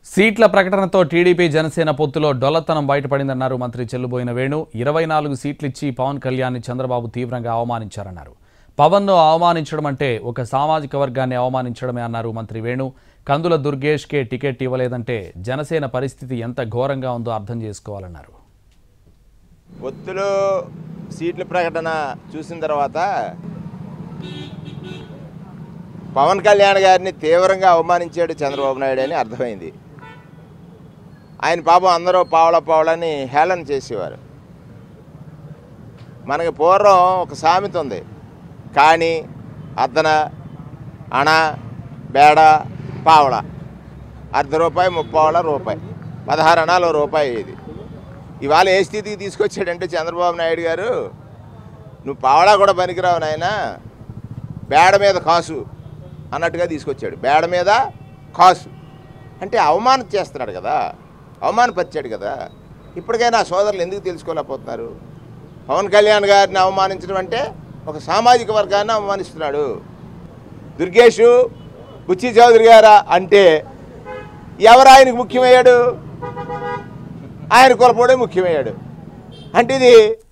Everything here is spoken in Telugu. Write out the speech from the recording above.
సీట్ల ప్రకటనతో టీడీపీ జనసేన పొత్తులో డొల్లతనం బయటపడిందన్నారు మంత్రి చెల్లుబోయిన వేణు ఇరవై నాలుగు సీట్లిచ్చి పవన్ కళ్యాణ్ని చంద్రబాబు తీవ్రంగా అవమానించారన్నారు పవన్ను అవమానించడం అంటే ఒక సామాజిక వర్గాన్ని అవమానించడమే అన్నారు మంత్రి వేణు కందుల దుర్గేష్కే టికెట్ ఇవ్వలేదంటే జనసేన పరిస్థితి ఎంత ఘోరంగా ఉందో అర్థం చేసుకోవాలన్నారు ఒత్తులు సీట్ల ప్రకటన చూసిన తర్వాత పవన్ కళ్యాణ్ గారిని తీవ్రంగా అవమానించాడు చంద్రబాబు నాయుడు అని అర్థమైంది ఆయన పాపం అందరూ పావల పావలని హేళన చేసేవారు మనకి పూర్వం ఒక సామెత ఉంది కానీ అద్దన అణ బేడ పావల అర్ధ రూపాయి ముప్పావల రూపాయి పదహారు అణాలు రూపాయి ఇది ఇవాళ ఏ స్థితికి తీసుకొచ్చాడంటే చంద్రబాబు నాయుడు గారు నువ్వు పావడా కూడా పనికిరావు నాయన బేడ మీద కాసు అన్నట్టుగా తీసుకొచ్చాడు బేడ మీద కాసు అంటే అవమానం చేస్తున్నాడు కదా అవమానపరిచాడు కదా ఇప్పటికైనా ఆ సోదరులు ఎందుకు తెలుసుకోలేకపోతున్నారు పవన్ కళ్యాణ్ గారిని అవమానించడం అంటే ఒక సామాజిక వర్గాన్ని అవమానిస్తున్నాడు దుర్గేషు బుచ్చి చౌదరి గారా అంటే ఎవరు ఆయనకు ముఖ్యమయ్యాడు ఆయన కులపోడే ముఖ్యమయ్యాడు అంటే ఇది